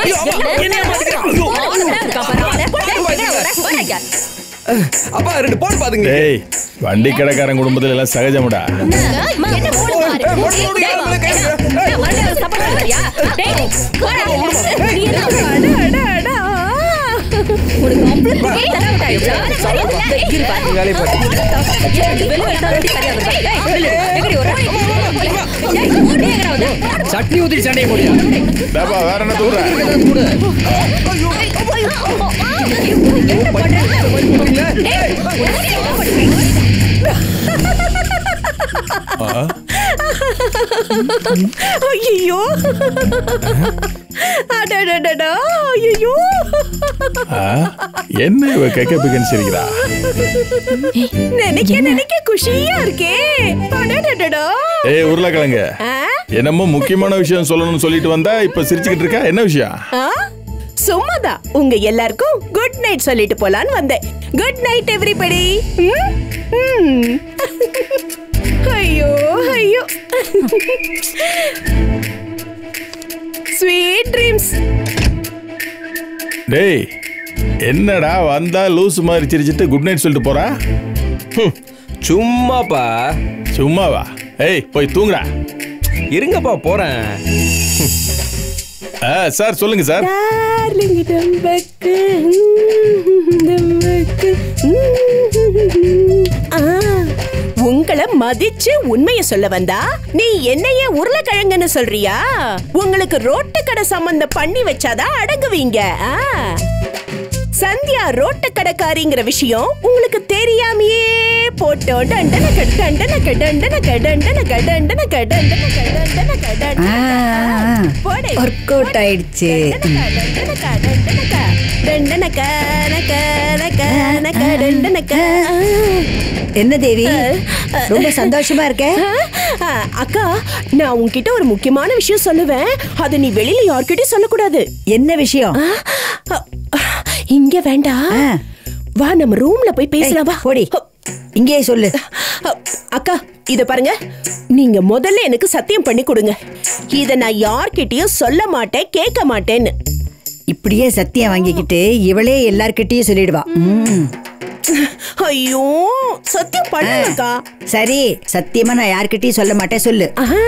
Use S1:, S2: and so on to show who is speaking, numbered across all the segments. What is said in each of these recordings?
S1: ஐயோ, அம்மா, என்னைய மாட்டிக்கிறா. ஐயோ. அப்பா ரெண்டு போன் பாத்துங்க
S2: டேய் வண்டி கடைக்காரன் குடும்பத்துல எல்லாம் சகஜமுடா
S3: என்ன போடு பாரு.
S1: ஏய், போடு, போடு,
S3: டேய்,
S1: போடு,
S3: டேய்,
S1: போடு,
S3: டேய், மறுபடியும் support பண்றியா? டேய், போடா. நீ என்ன அட, அட, அட. உனக்கு அவ்வளவு ஏய், தரமாட்டா, ஜாலியா வரியா? டேய், இரு பாரு.
S1: வேலையை பாரு.
S3: ஏய், நீ வெளில வந்தா வண்டி சரியா வருதா? டேய், வெளில, எங்கடி வர? டேய், நீ எங்கடா வந்த?
S1: சட்னி ஊத்தி சண்டையை போடியா
S2: டப்பா வேற என்ன தூர
S3: என்ன பண்ற? டேய், என்ன பண்ற?
S4: ஐயோ அடடடடா ஐயோ
S2: என்ன இவ கெக்க பிக்கன் சிரிக்கிறா
S4: நினைக்க நினைக்க குஷியா இருக்கே அடடடடா
S2: ஏய் உருளைக்கிழங்கு
S4: ஆ?
S2: என்னமோ முக்கியமான விஷயம் சொல்லணும்னு சொல்லிட்டு வந்தா இப்ப சிரிச்சுக்கிட்டு இருக்கா என்ன விஷயம்
S4: ஆ? சும்மாதான் உங்க எல்லாருக்கும் குட் நைட் சொல்லிட்டு போலான்னு வந்தேன் குட் நைட் எவ்ரிபடி ஐயோ ஐயோ ஸ்வீட் ட்ரீம்ஸ்
S2: டேய் என்னடா வந்தா லூஸ் மாதிரி சிரிச்சிட்டு குட் நைட் சொல்லிட்டு போறா
S1: ஹம், சும்மாப்பா
S2: சும்மாவா ஏய் போய் தூங்குடா
S1: இருங்கப்பா போறேன்
S2: ஆ, சார் சொல்லுங்க சார்
S4: டார்லிங் டம்பக்கு டம்பக்கு ஆ, உங்களை மதிச்சு உண்மைய சொல்ல வந்தா நீ என்னைய உருளைக்கிழங்குன்னு சொல்றியா உங்களுக்கு ரோட்டு கடை சம்பந்தம் பண்ணி வச்சாதான் அடங்குவீங்க ஆ. சந்தியா ரோட்டு கடைக்காரிங்கிற விஷயம் உங்களுக்கு தெரியாமையே போட்டோம் டண்டன கட டண்டன கட டண்டன கட டண்டன கட டண்டன கட டண்டன கட டண்டன கட டண்டன போடு.
S5: ஒர்க் அவுட் ஆயிடுச்சு என்ன தேவி ரொம்ப சந்தோஷமா இருக்க
S4: அக்கா நான் உன்கிட்ட ஒரு முக்கியமான விஷயம் சொல்லுவேன் அதை நீ வெளியில யார்கிட்டயும் சொல்லக்கூடாது
S5: என்ன விஷயம்
S4: இங்க வேண்டாம்
S5: ஆ.
S4: வா நம்ம ரூம்ல போய் பேசலாம் வா
S5: ஏய், போடி இங்கேயே சொல்லு
S4: அக்கா இத பாருங்க நீங்க முதல்ல எனக்கு சத்தியம் பண்ணி கொடுங்க இத நான் யார்கிட்டயும் சொல்ல மாட்டேன் கேட்க மாட்டேன்னு
S5: இப்படியே சத்தியம் வாங்கிக்கிட்டு இவளே எல்லார்கிட்டயும் சொல்லிடுவா ம்.
S4: ஐயோ சத்தியம் பண்ணுங்கக்கா
S5: சரி சத்தியமா நான் யார்கிட்டயும் சொல்ல மாட்டேன் சொல்லு
S4: ஆஹா.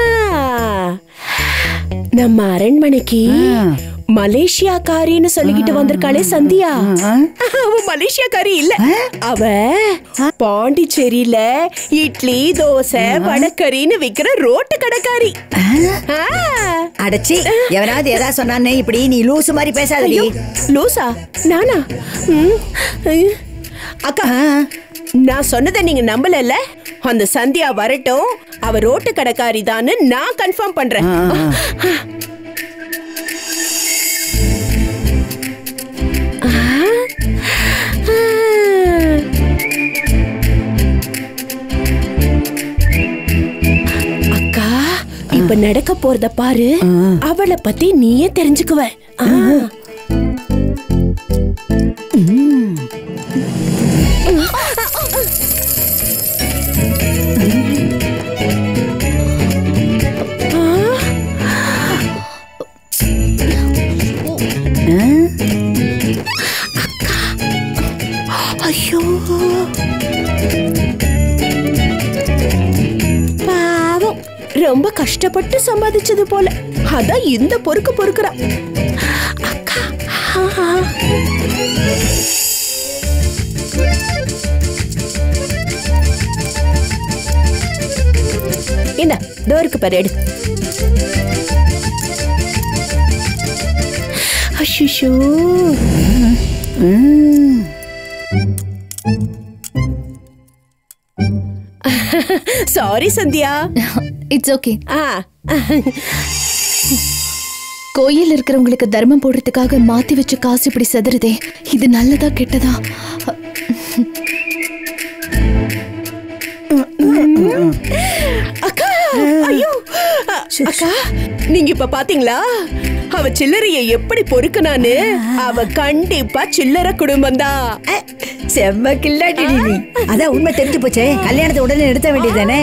S4: நம்ம அரண்மனைக்கு
S5: ஆ.
S4: மலேசியாக்காரின்னு சொல்லிக்கிட்டு வந்திருக்காளே சந்தியா
S5: ஆ.
S4: அவ மலேசியாக்காரி இல்ல அவ பாண்டிச்சேரியில இட்லி தோசை வடக்கறின்னு விக்கிற ரோட்டு கடைக்காரி ஆ.
S5: அடச்சி எவனாவது ஏதாவது சொன்னானே இப்படி நீ லூசு மாதிரி பேசாதடி
S4: ஐயோ, லூசா நானா ம். ஐயோ. அக்கா நான் சொன்னதை நீங்க நம்பலல்ல அந்த சந்தியா வரட்டும் அவ ரோட்டு கடைக்காரி தான் நான் கன்ஃபார்ம் பண்றேன்
S5: ஆ, ஆ.
S4: அக்கா இப்ப நடக்க போறத பாரு அவளை பத்தி நீயே தெரிஞ்சுக்குவ ஆ. ஐயோ பாவம் ரொம்ப கஷ்டப்பட்டு சம்பாதிச்சது போல அதான் இந்த பொறுக்கு பொறுக்குறா அக்கா ஆஹா. இந்த டோருக்கு பாரு எடு அஷிஷோ சாரி சந்தியா
S3: இட்ஸ் ஓகே
S4: ஆ
S3: கோயில் இருக்கிறவங்களுக்கு தர்மம் போடுறதுக்காக மாத்தி வச்ச காசு இப்படி செதறுதே இது நல்லதா கெட்டதா
S4: அக்கா ஐயோ அக்கா நீங்க இப்ப பாத்தீங்களா அவ சில்லறைய எப்படி பொறுக்குனான்னு அவ கண்டிப்பா சில்லற குடும்பம் தான்
S5: அஹ், செம்ம கில்லாட்டி நீ அதான் உண்மை தெரிஞ்சு போச்சே கல்யாணத்தை உடனே நிறுத்த வேண்டியதானே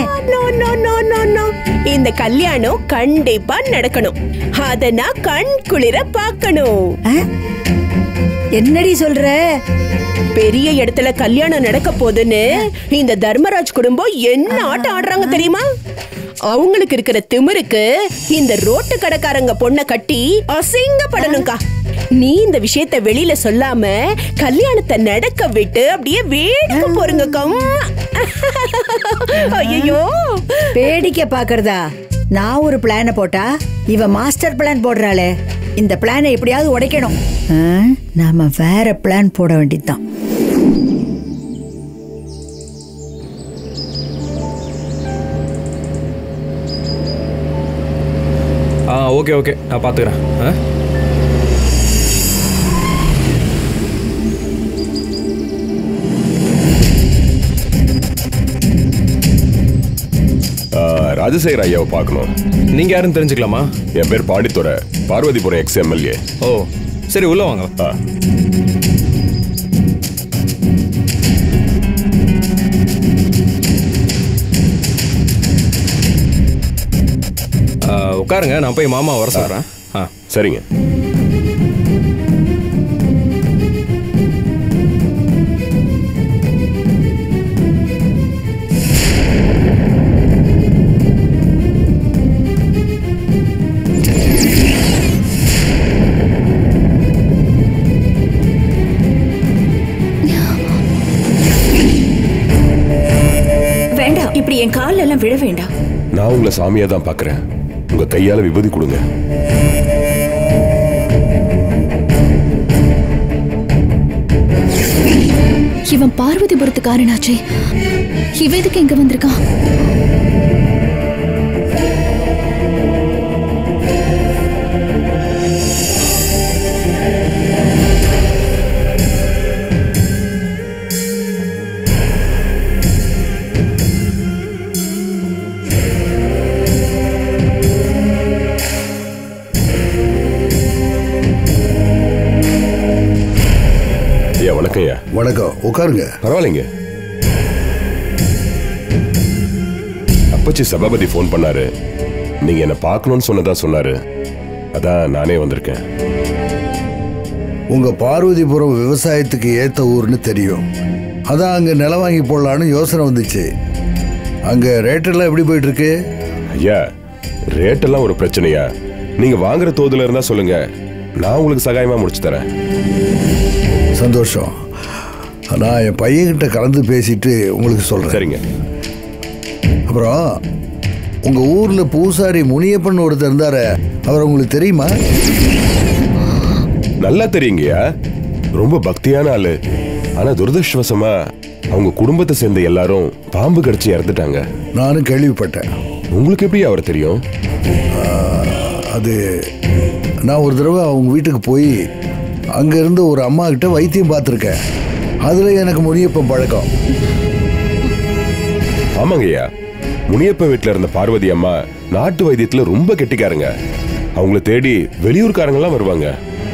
S4: இந்த கல்யாணம் கண்டிப்பா நடக்கணும் அத நான் கண் குளிர பார்க்கணும்
S5: என்னடி சொல்ற
S4: பெரிய இடத்துல கல்யாணம் நடக்க போகுதுன்னு இந்த தர்மராஜ் குடும்பம் என்ன ஆட்டம் ஆடுறாங்க தெரியுமா அவங்களுக்கு இருக்கிற திமிருக்கு இந்த ரோட்டு கடைக்காரங்க பொண்ண கட்டி அசிங்கப்படணும்க்கா நீ இந்த விஷயத்த வெளியில சொல்லாம கல்யாணத்தை நடக்க விட்டு அப்படியே வேடிக்கை போறீங்கக்கா ஐயோ
S5: வேடிக்கை பாக்குறதா நான் ஒரு பிளான போட்டா இவ மாஸ்டர் பிளான் போடுறாளே இந்த பிளானை எப்படியாவது உடைக்கணும் ஆ, நாம வேற பிளான் போட வேண்டியதுதான்
S1: ஆ ஓகே ஓகே நான் பார்த்துக்கிறேன் ஆ
S6: ஆ, ராஜசேகர் ஐயாவை பார்க்கணும்
S1: நீங்கள் யாருன்னு தெரிஞ்சுக்கலாமா
S6: என் பேர் பாண்டித்துறை பார்வதிபுரம் எக்ஸ் எம்எல்ஏ
S1: ஓ சரி உள்ள வாங்க ஆ, உட்காருங்க நான் போய் மாமா வர சொல்கிறேன் ஆ
S6: சரிங்க
S3: வேண்டாம் இப்படி என் கால்ல எல்லாம் விழ வேண்டாம்
S6: நான் உங்களை சாமியா தான் பார்க்கறேன் உங்க கையால விபூதி கொடுங்க
S7: இவன் பார்வதிபுரத்துக்காரனாச்சே இவன் எதுக்கு இங்க வந்திருக்கான்
S6: ஐயா வணக்கம் ஐயா
S8: வணக்கம் உட்காருங்க
S6: பரவாயில்லைங்க அப்பச்சி சபாபதி ஃபோன் பண்ணாரு நீங்க என்ன பார்க்கணும்னு சொன்னதா சொன்னாரு அதான் நானே வந்திருக்கேன்
S8: உங்க பார்வதிபுரம் விவசாயத்துக்கு ஏத்த ஊர்னு தெரியும் அதான் அங்க நிலம் வாங்கி போடலான்னு யோசனை வந்துச்சு அங்க ரேட்டெல்லாம் எப்படி போயிட்டு இருக்கு
S6: ஐயா ரேட்டெல்லாம் ஒரு பிரச்சனையா நீங்க வாங்குற தோதுல இருந்தா சொல்லுங்க நான் உங்களுக்கு சகாயமா முடிச்சு தரேன்
S8: சந்தோஷம் நான் என் பையன்கிட்ட கலந்து பேசிட்டு உங்களுக்கு சொல்றேன்
S6: சரிங்க
S8: அப்புறம் உங்க ஊர்ல பூசாரி முனியப்பன் ஒருத்தர் இருந்தாரு அவர் உங்களுக்கு தெரியுமா
S6: நல்லா தெரியுங்கய்யா ரொம்ப பக்தியான ஆளு ஆனா துரதிருஷ்டவசமா அவங்க குடும்பத்தை சேர்ந்த எல்லாரும் பாம்பு கடிச்சு இறந்துட்டாங்க
S8: நானும் கேள்விப்பட்டேன்
S6: உங்களுக்கு எப்படி அவரை தெரியும்
S8: அது நான் ஒரு தடவை அவங்க வீட்டுக்கு போய் அங்க இருந்து ஒரு அம்மா கிட்ட வைத்தியம் பார்த்துருக்கேன் அதுல எனக்கு முனியப்பன் பழக்கம்
S6: ஆமாங்கய்யா முனியப்ப வீட்டுல இருந்த பார்வதி அம்மா நாட்டு வைத்தியத்துல ரொம்ப கெட்டிக்காரங்க அவங்கள தேடி வெளியூர்காரங்கெல்லாம் வருவாங்க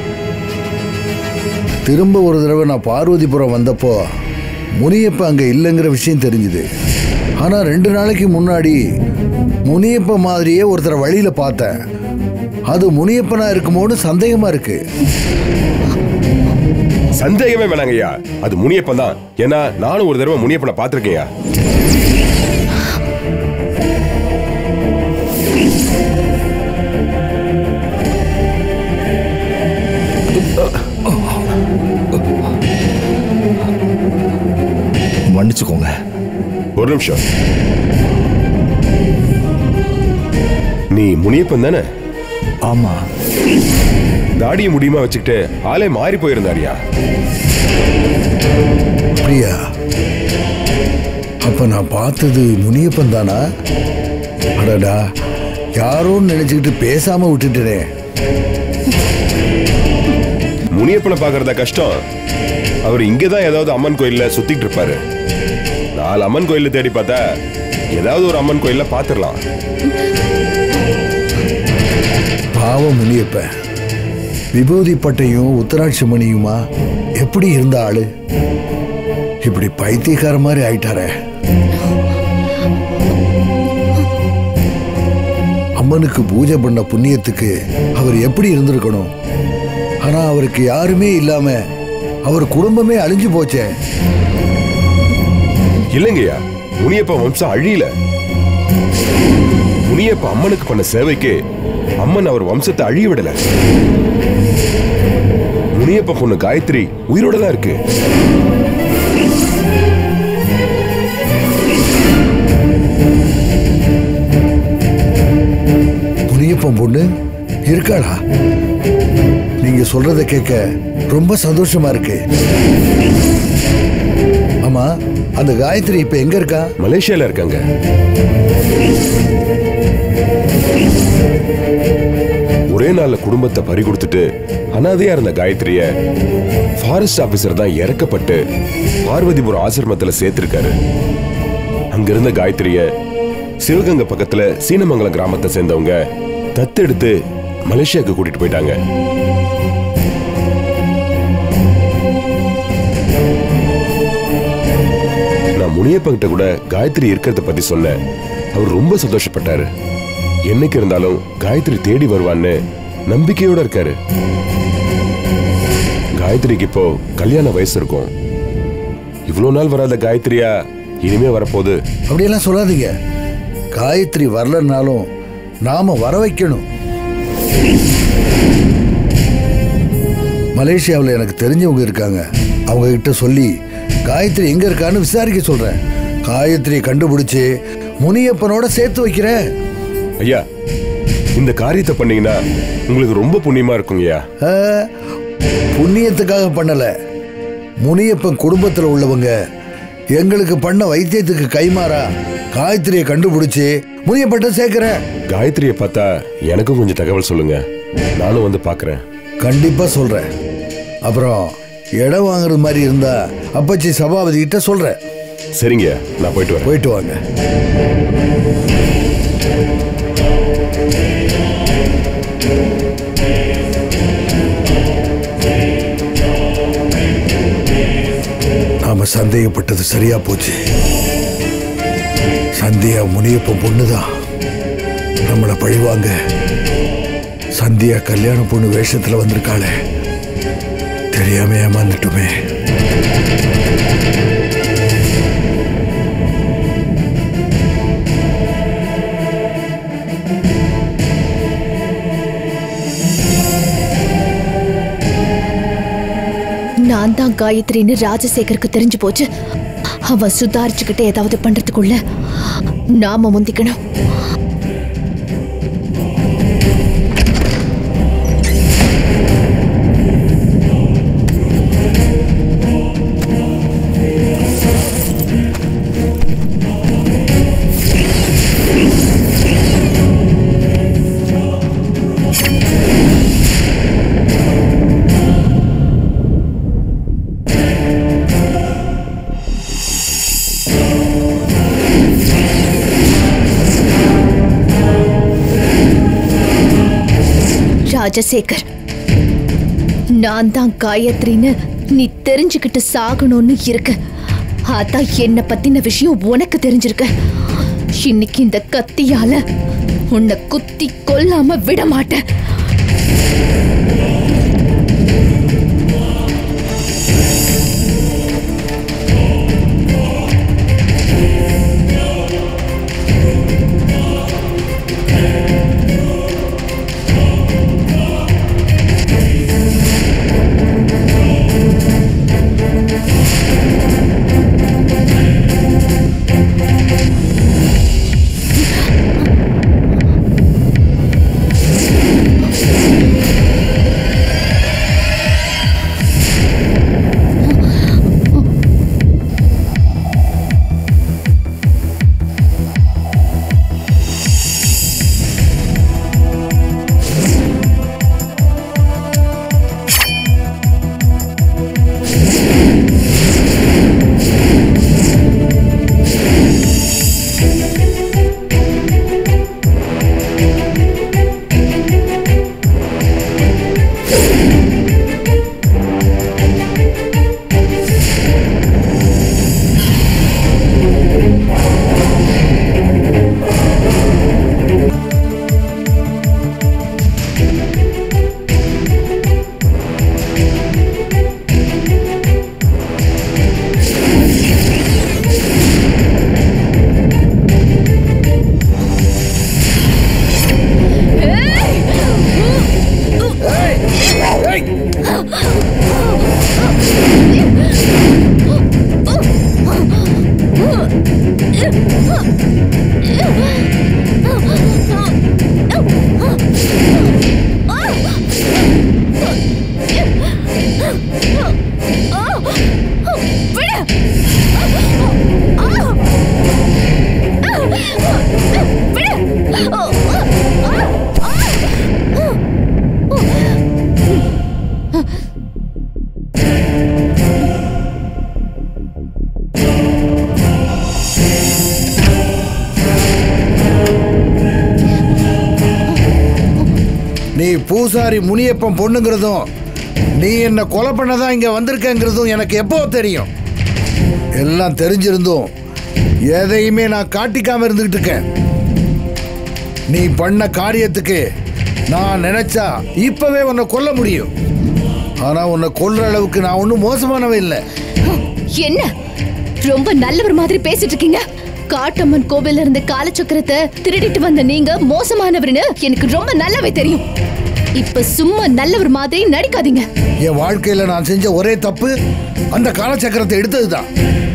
S8: திரும்ப ஒரு தடவை நான் பார்வதிபுரம் வந்தப்போ முனியப்ப அங்க இல்லைங்கிற விஷயம் தெரிஞ்சுது ஆனா ரெண்டு நாளைக்கு முன்னாடி முனியப்ப மாதிரியே ஒருத்தரை வழியில பார்த்தேன் அது முனியப்பனா இருக்குமோன்னு சந்தேகமா இருக்கு
S6: சந்தேகமே வேணாங்கய்யா அது முனியப்பன் தான் ஏன்னா நானும் ஒரு தடவை முனியப்பனை பார்த்திருக்கேன்யா
S8: மன்னிச்சுக்கோங்க
S6: ஒரு நிமிஷம் நீ முனியப்பன் தானே
S8: ஆமா
S6: தாடியை முடியுமா வச்சுக்கிட்டு ஆளே மாறி போயிருந்தாரியா
S8: பிரியா அப்ப நான் பார்த்தது முனியப்பன் தானா அடடா யாரோன்னு நினைச்சுக்கிட்டு பேசாம விட்டுட்டேனே
S6: முனியப்பனை பார்க்கறதா கஷ்டம் அவர் இங்கே தான் ஏதாவது அம்மன் கோயில்ல சுத்திட்டு இருப்பாரு நாலு அம்மன் கோயில்ல தேடி பார்த்தா ஏதாவது ஒரு அம்மன் கோயில்ல பார்த்துடலாம்
S8: பாவம் முனியப்ப விபூதி பட்டையும் உத்தராட்சி மணியுமா எப்படி இருந்த ஆளு இப்படி பைத்தியக்கார மாதிரி ஆயிட்டாரே அம்மனுக்கு பூஜை பண்ண புண்ணியத்துக்கு அவர் எப்படி இருந்திருக்கணும் ஆனா அவருக்கு யாருமே இல்லாம அவர் குடும்பமே அழிஞ்சு போச்சே
S6: இல்லைங்கய்யா முனியப்ப வம்சம் அழியல முனியப்ப அம்மனுக்கு பண்ண சேவைக்கு அம்மன் அவர் வம்சத்தை அழிய விடல முனியப்ப பொண்ணு காயத்ரி உயிரோட தான் இருக்கு
S8: முனியப்பன் பொண்ணு இருக்காளா நீங்க சொல்றத கேட்க ரொம்ப சந்தோஷமா இருக்கு ஆமா அந்த காயத்ரி இப்ப எங்க இருக்கா
S6: மலேசியால இருக்காங்க ஒரே நாள்ல குடும்பத்தை பறி கொடுத்துட்டு அனாதையா இருந்த காயத்ரிய ஃபாரஸ்ட் ஆபீசர் தான் இறக்கப்பட்டு பார்வதிபுரம் ஆசிரமத்துல சேர்த்திருக்காரு அங்கிருந்த காயத்ரிய சிவகங்கை பக்கத்துல சீனமங்கலம் கிராமத்தை சேர்ந்தவங்க தத்தெடுத்து மலேசியாவுக்கு கூட்டிட்டு போயிட்டாங்க நான் முனியப்பன் கிட்ட கூட காயத்ரி இருக்கிறத பத்தி சொன்னேன் அவர் ரொம்ப சந்தோஷப்பட்டாரு என்னைக்கு இருந்தாலும் காயத்ரி தேடி வருவான்னு நம்பிக்கையோட இருக்காரு காயத்ரிக்கு இப்போ கல்யாண வயசு இருக்கும் இவ்வளவு நாள் வராத காயத்ரியா இனிமே வரப்போகுது
S8: அப்படியெல்லாம் சொல்லாதீங்க காயத்ரி வரலன்னாலும் நாம வர வைக்கணும் மலேசியாவில் எனக்கு தெரிஞ்சவங்க இருக்காங்க அவங்க கிட்ட சொல்லி காயத்ரி எங்க இருக்கான்னு விசாரிக்க சொல்றேன் காயத்ரியை கண்டுபிடிச்சு முனியப்பனோட சேர்த்து வைக்கிறேன்
S6: ஐயா இந்த காரியத்தை பண்ணீங்கன்னா உங்களுக்கு ரொம்ப புண்ணியமா இருக்குங்கய்யா
S8: ஆ, புண்ணியத்துக்காக பண்ணல முனியப்பன் குடும்பத்தில் உள்ளவங்க எங்களுக்கு பண்ண வைத்தியத்துக்கு கைமாறா காயத்ரியை கண்டுபிடிச்சு முனியப்பட்ட சேர்க்கிறேன்
S6: காயத்ரியை பார்த்தா எனக்கும் கொஞ்சம் தகவல் சொல்லுங்க நானும் வந்து பார்க்கறேன்
S8: கண்டிப்பா சொல்றேன் அப்புறம் இடம் வாங்குறது மாதிரி இருந்தா அப்பச்சி சபாபதி கிட்ட சொல்றேன்
S6: சரிங்க நான் போயிட்டு வரேன்
S8: போயிட்டு வாங்க நாம சந்தேகப்பட்டது சரியா போச்சு சந்தியா முனியப்பன் பொண்ணுதான் நம்மளை பழிவாங்க சந்தியா கல்யாண பொண்ணு வேஷத்துல வந்திருக்காளே தெரியாம ஏமாந்துட்டுமே
S7: நான் தான் காயத்ரின்னு ராஜசேகருக்கு தெரிஞ்சு போச்சு அவன் சுதாரிச்சுக்கிட்டு ஏதாவது பண்றதுக்குள்ள நாம முந்திக்கணும் ராஜசேகர் நான் தான் காயத்ரின்னு நீ தெரிஞ்சுக்கிட்டு சாகணும்னு இருக்கு அதான் என்ன பத்தின விஷயம் உனக்கு தெரிஞ்சிருக்கு இன்னைக்கு இந்த கத்தியால உன்னை குத்தி கொல்லாம விட மாட்டேன்
S8: நீ பூசாரி முனியப்பன் பொண்ணுங்கிறதும் நீ என்ன கொலை பண்ணதான் இங்க வந்திருக்கங்கிறதும் எனக்கு எப்போ தெரியும் எல்லாம் தெரிஞ்சிருந்தும் எதையுமே நான் காட்டிக்காம இருந்துகிட்டு இருக்கேன் நீ பண்ண காரியத்துக்கு நான் நினைச்சா இப்பவே உன்னை கொல்ல முடியும் ஆனா உன்னை கொல்ற அளவுக்கு நான் ஒன்றும் மோசமானவன் இல்லை
S7: என்ன ரொம்ப நல்லவர் மாதிரி பேசிட்டு இருக்கீங்க காட்டம்மன் கோவில்ல இருந்து காலச்சக்கரத்தை திருடிட்டு வந்த நீங்க மோசமானவர்னு எனக்கு ரொம்ப நல்லாவே தெரியும் இப்ப சும்மா நல்லவர் மாதிரி நடிக்காதீங்க
S8: என் வாழ்க்கையில நான் செஞ்ச ஒரே தப்பு அந்த காலச்சக்கரத்தை எடுத்ததுதான்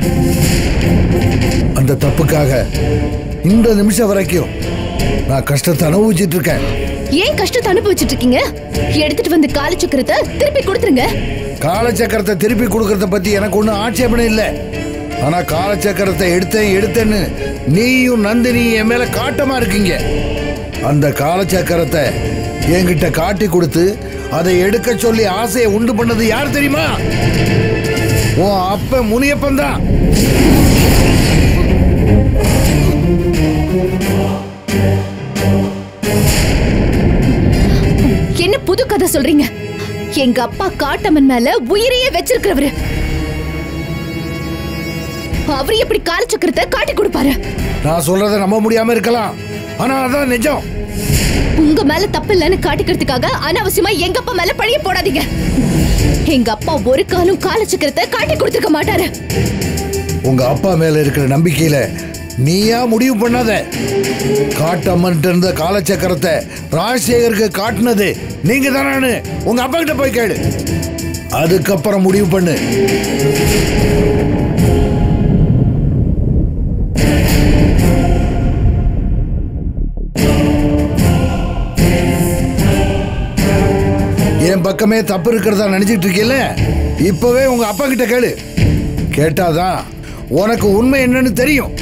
S8: அந்த தப்புக்காக இந்த நிமிஷம் வரைக்கும் நான் கஷ்டத்தை அனுபவிச்சிட்டு இருக்கேன்
S7: ஏன் கஷ்டத்தை அனுபவிச்சுட்டு இருக்கீங்க எடுத்துட்டு வந்த காலச்சக்கரத்தை திருப்பி கொடுத்துருங்க
S8: காலச்சக்கரத்தை திருப்பி கொடுக்கறத பத்தி எனக்கு ஒன்றும் ஆட்சேபனை இல்லை ஆனா காலச்சக்கரத்தை எடுத்தேன் எடுத்தேன்னு நீயும் நந்தினி என் மேல காட்டமா இருக்கீங்க அந்த காலச்சக்கரத்தை என்கிட்ட காட்டி கொடுத்து அதை எடுக்க சொல்லி ஆசையை உண்டு பண்ணது யார் தெரியுமா உன் அப்ப முனியப்பன் தான்
S7: என்ன புது கதை சொல்றீங்க எங்க அப்பா காட்டம்மன் மேல உயிரையே வச்சிருக்கிறவரு அவரு எப்படி காலச்சக்கரத்தை காட்டி கொடுப்பாரு
S8: நான் சொல்றதை நம்ப முடியாம இருக்கலாம் ஆனா அதான் நிஜம்
S7: உங்க மேல தப்பு இல்லைன்னு காட்டிக்கிறதுக்காக அனாவசியமா எங்க அப்பா மேல பழிய போடாதீங்க எங்க அப்பா ஒரு காலம் காலச்சக்கரத்தை காட்டி கொடுத்துருக்க மாட்டாரு
S8: உங்க அப்பா மேல இருக்கிற நம்பிக்கையில நீயா முடிவு பண்ணாத காட்டம்மன் இருந்த காலச்சக்கரத்தை ராஜசேகருக்கு காட்டுனது நீங்க தானு உங்க அப்பா கிட்ட போய் கேளு அதுக்கப்புறம் முடிவு பண்ணு என் பக்கமே தப்பு இருக்கிறதா நினைச்சிட்டு இருக்கீல்ல இப்பவே உங்க அப்பா கிட்ட கேளு கேட்டாதான் உனக்கு உண்மை என்னன்னு தெரியும்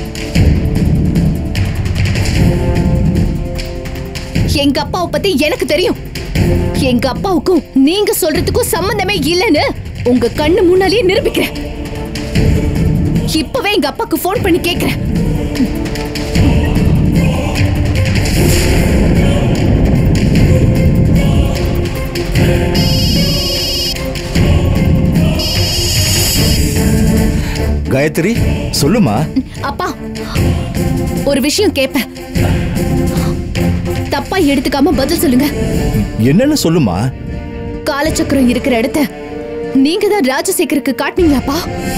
S7: எங்க அப்பாவை பத்தி எனக்கு தெரியும் எங்க அப்பாவுக்கும் நீங்க சொல்றதுக்கும் சம்பந்தமே இல்லைன்னு உங்க கண்ணு முன்னாலேயே நிரூபிக்கிறேன் இப்பவே எங்க அப்பாக்கு ஃபோன் பண்ணி கேக்குறேன்
S9: காயத்ரி சொல்லுமா
S7: அப்பா ஒரு விஷயம் கேட்பேன் தப்பா எடுத்துக்காம பதில் சொல்லுங்க
S9: என்னன்னு சொல்லுமா
S7: காலச்சக்கரம் இருக்கிற இடத்த நீங்க தான் ராஜசேகருக்கு காட்டுனீங்களாப்பா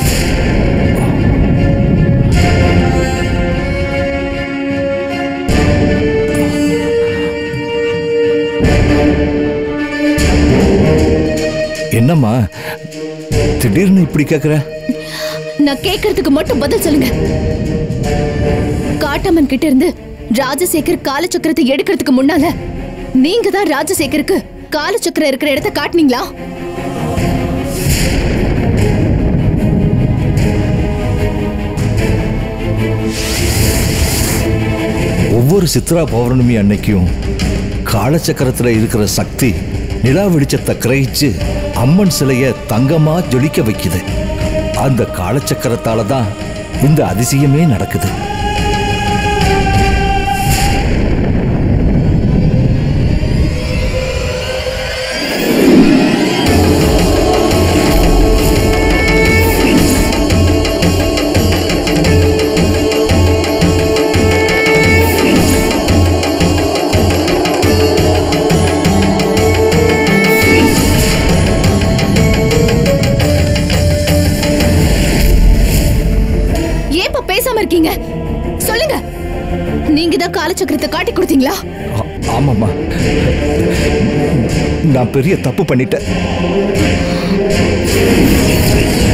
S9: என்னம்மா திடீர்னு இப்படி கேக்குற
S7: நான் கேக்குறதுக்கு மட்டும் பதில் சொல்லுங்க காட்டம்மன் கிட்ட இருந்து ராஜசேகர் காலச்சக்கரத்தை எடுக்கிறதுக்கு முன்னால நீங்க தான் ராஜசேகருக்கு காலச்சக்கரம் இருக்கிற இடத்த காட்டுனீங்களா
S9: ஒவ்வொரு சித்ரா பௌர்ணமி அன்னைக்கும் காலச்சக்கரத்துல இருக்கிற சக்தி நிலா வெளிச்சத்தை கிரகிச்சு அம்மன் சிலைய தங்கமா ஜொலிக்க வைக்குது அந்த காலச்சக்கரத்தால தான் இந்த அதிசயமே நடக்குது
S7: ஏப்பா பேசாம இருக்கீங்க சொல்லுங்க நீங்க தான் காலச்சக்கரத்தை காட்டி கொடுத்தீங்களா
S9: அ- ஆமாம்மா நான் பெரிய தப்பு பண்ணிட்டேன்